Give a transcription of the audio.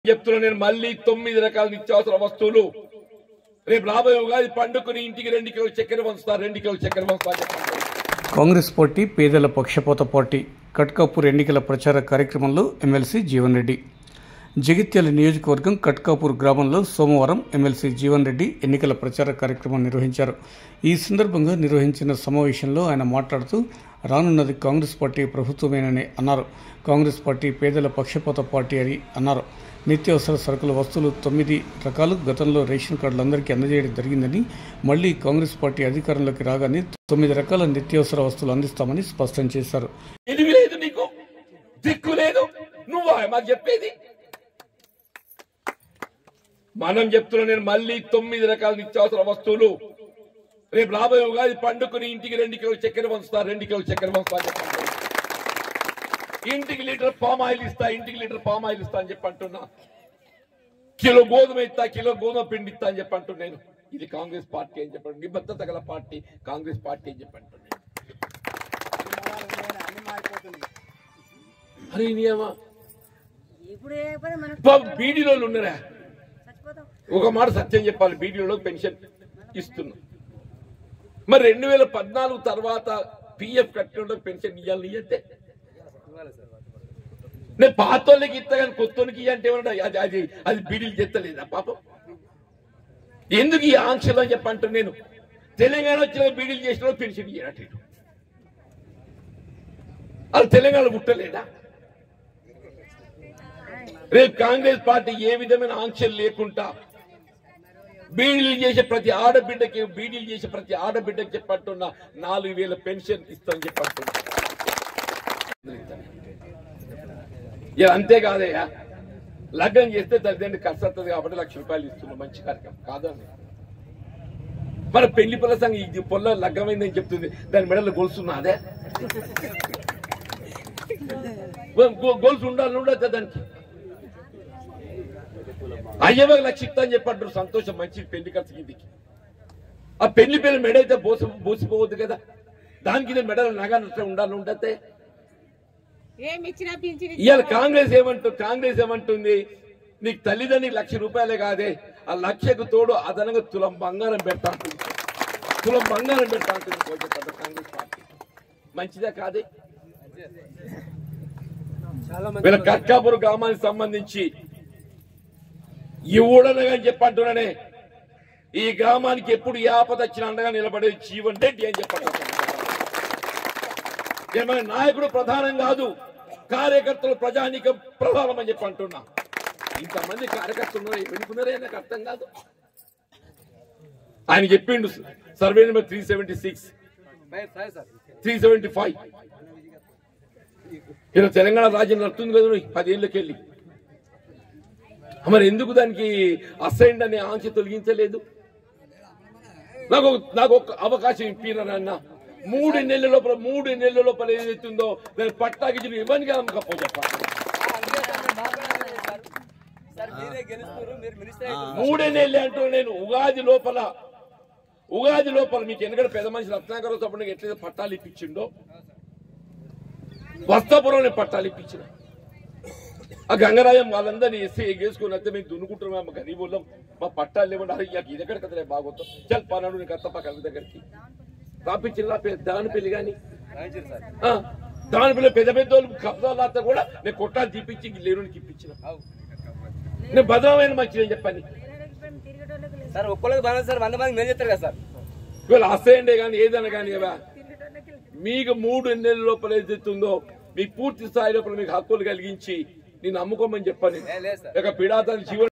చెప్తున్నా నేను మళ్ళీ తొమ్మిది రకాల నిత్యావసర వస్తువులు రేపు రాబోయే ఉగాది పండుగని ఇంటికి రెండు కిలోల చక్కెర పంచుతా రెండు కిలోల చక్కెర పంచుతా అని చెప్పండి కాంగ్రెస్ పార్టీ పేదల పక్షపాత పార్టీ కట్కాపూర్ ఎన్నికల ప్రచార కార్యక్రమంలో ఎమ్మెల్సీ జీవన్ రెడ్డి జగిత్యాల నియోజకవర్గం కట్కాపూర్ గ్రామంలో సోమవారం ఎమ్మెల్సీ జీవన్ రెడ్డి ఎన్నికల ప్రచార కార్యక్రమం నిర్వహించారు ఈ సందర్భంగా నిర్వహించిన సమావేశంలో ఆయన మాట్లాడుతూ రానున్నది కాంగ్రెస్ పార్టీ ప్రభుత్వమేనని అన్నారు కాంగ్రెస్ పార్టీ పేదల పక్షపాత పార్టీ అని అన్నారు నిత్యావసర సరుకుల వస్తువులు తొమ్మిది రకాలు గతంలో రేషన్ కార్డులు అందరికీ అందజేయడం జరిగిందని మళ్లీ కాంగ్రెస్ పార్టీ అధికారంలోకి రాగానే తొమ్మిది రకాల నిత్యావసర వస్తువులు అందిస్తామని స్పష్టం చేశారు తెలివి లేదు నీకు దిక్కు లేదు నువ్వా మాకు చెప్పేది మనం చెప్తున్నా నేను మళ్ళీ తొమ్మిది రకాల నిత్యావసర వస్తువులు రేపు రాబోయే ఉగాది పండుగని ఇంటికి రెండు కిలోల చక్కెర పంచుతా రెండు కిలోల చక్కెర పంచుతా అని చెప్పండి ఇంటికి లీటర్ పామ్ ఆయిల్ ఇస్తా ఇంటికి లీటర్ పామ్ ఆయిల్ ఇస్తా అని చెప్పి అంటున్నా కిలో గోధుమ ఇస్తా కిలో గోధుమ పిండి ఇస్తా అని చెప్పి అంటున్నాను ఇది కాంగ్రెస్ పార్టీ అని చెప్పండి నిబద్ధత గల పార్టీ కాంగ్రెస్ పార్టీ అని చెప్పి అంటున్నాను అరే నియమా ఇప్పుడు లేకపోతే మనకు పాపం బీడీలో ఉన్నారా చచ్చిపోతాం ఒక మాట సత్యం చెప్పాలి బీడీలో పెన్షన్ ఇస్తున్నాం మరి రెండు వేల పద్నాలుగు తర్వాత పిఎఫ్ కట్టిన పెన్షన్ ఇవ్వాలి ఇయ్యంటే నేను పాత వాళ్ళకి ఇస్తా కానీ కొత్త వాళ్ళకి అంటే ఏమన్నా అది అది అది బీడీలు చెత్తలేదా పాపం ఎందుకు ఈ ఆంక్షలు అని చెప్పి అంటున్నా నేను తెలంగాణ వచ్చిన బీడీలు చేసిన వాళ్ళు పెన్షన్ ఇయ్యనట్టు అది తెలంగాణ పుట్టలేదా రేపు కాంగ్రెస్ పార్టీ ఏ విధమైన ఆంక్షలు లేకుండా బీడీలు చేసే ప్రతి ఆడబిడ్డకి బీడీలు చేసే ప్రతి ఆడబిడ్డకి చెప్పట్టున్న నాలుగు వేల పెన్షన్ ఇస్తామని చెప్పట్టున్నా ఇక అంతేకాదయ్యా లగ్గం చేస్తే తల్లిదండ్రి ఖర్చు వస్తుంది కాబట్టి లక్ష రూపాయలు ఇస్తున్నాం మంచి కార్యక్రమం కాదని మన పెళ్లి పిల్ల సంఘం ఇది పొల్ల లగ్గమైందని చెప్తుంది దాని మెడలో గొలుసున్నా అదే గొ- గొ- గొలుసు ఉండాలి ఉండదు దానికి అయ్యవకి లక్ష ఇస్తా అని చెప్పంటారు సంతోషం మంచి పెళ్లి ఖర్చు ఇంటికి ఆ పెళ్లి పిల్ల మెడ అయితే బోసి బోసిపోవద్దు కదా దానికి ఇదే మెడలో నగ నష్టం ఉండాలి ఉండతే ఏమి ఇచ్చినా పింఛన్ ఇవాళ కాంగ్రెస్ ఏమంటూ కాంగ్రెస్ ఏమంటుంది నీకు తల్లిదండ్రులకు లక్ష రూపాయలే కాదే ఆ లక్షకు తోడు అదనంగా తులం బంగారం పెడతా అంటుంది. తులం బంగారం పెడతా అంటుంది కోల్కతాలో కాంగ్రెస్ పార్టీ మంచిదే కాదే వీళ్ళ కట్కాపురం గ్రామానికి సంబంధించి ఇవ్వడనగా చెప్పంటున్నానే ఈ గ్రామానికి ఎప్పుడు ఏ ఆపద వచ్చినా అండగా నిలబడేది జీవన్ రెడ్డి అని చెప్పంటున్నాను ఏమైనా నాయకుడు ప్రధానం కాదు కార్యకర్తలు ప్రజానికం ప్రధానం అని చెప్పి అంటున్నా ఇంతమంది కార్యకర్తలు ఉన్నారు ఎన్నుకున్నారే నాకు అర్థం కాదు ఆయన చెప్పిండు survey number three seventy six three seventy five ఇలా తెలంగాణ రాజ్యం నడుతుంది కదా నువ్వు పదేళ్ళకి వెళ్ళి మరి ఎందుకు దానికి అసైన్డ్ అనే ఆంక్ష తొలగించలేదు నాకు ఒక- నాకు ఒక అవకాశం ఇప్పినారన్న మూడు నెలల లోపల మూడు నెలల లోపల ఏదైతుందో దాని పట్టాకి ఇవ్వని కదా అమ్మకపో చెప్పాలి మూడే నెలలు అంటూ నేను ఉగాది లోపల ఉగాది లోపల మీకు ఎందుకంటే పెద్ద మనిషి రత్నాకర్ తప్పుడు ఎట్లయితే పట్టాలు ఇప్పించిండో వస్తాపురం నేను పట్టాలు ఇప్పించిన ఆ గంగరాజం వాళ్ళందరినీ ఎస్సీ ఎగేసుకుని వస్తే మేము దున్నుకుంటున్నాం మా గరీబుల్లం మా పట్టాలు లేకుండా అరే ఇక ఇది ఎక్కడ కదా బాగోతాం చల్ పన్నాడు నీకు అత్తప్ప కవి దగ్గరికి రాపించిన దాని పెళ్లి కానీ దాని పిల్ల పెద్ద పెద్ద వాళ్ళు కబ్జాలు కూడా నేను కొట్టాలు తీపిచ్చి లేరునికి ఇప్పించిన నేను భద్రమైన మంచిదని చెప్పని తిరిగేటోళ్ళకి లేదు సార్ ఒక్కళ్ళకి బాగా సార్ వంద మంది మీరు చెప్తారు కదా సార్ ఇవాళ అసైండే కానీ ఏదైనా కానీ ఏవా మీకు మూడు నెలల లోపల ఏదైతుందో మీకు పూర్తి స్థాయి లోపల మీకు హక్కులు కలిగించి నేను అమ్ముకోమని చెప్పని ఏ, లేదు సార్ ఇక పిడాతలు జీవన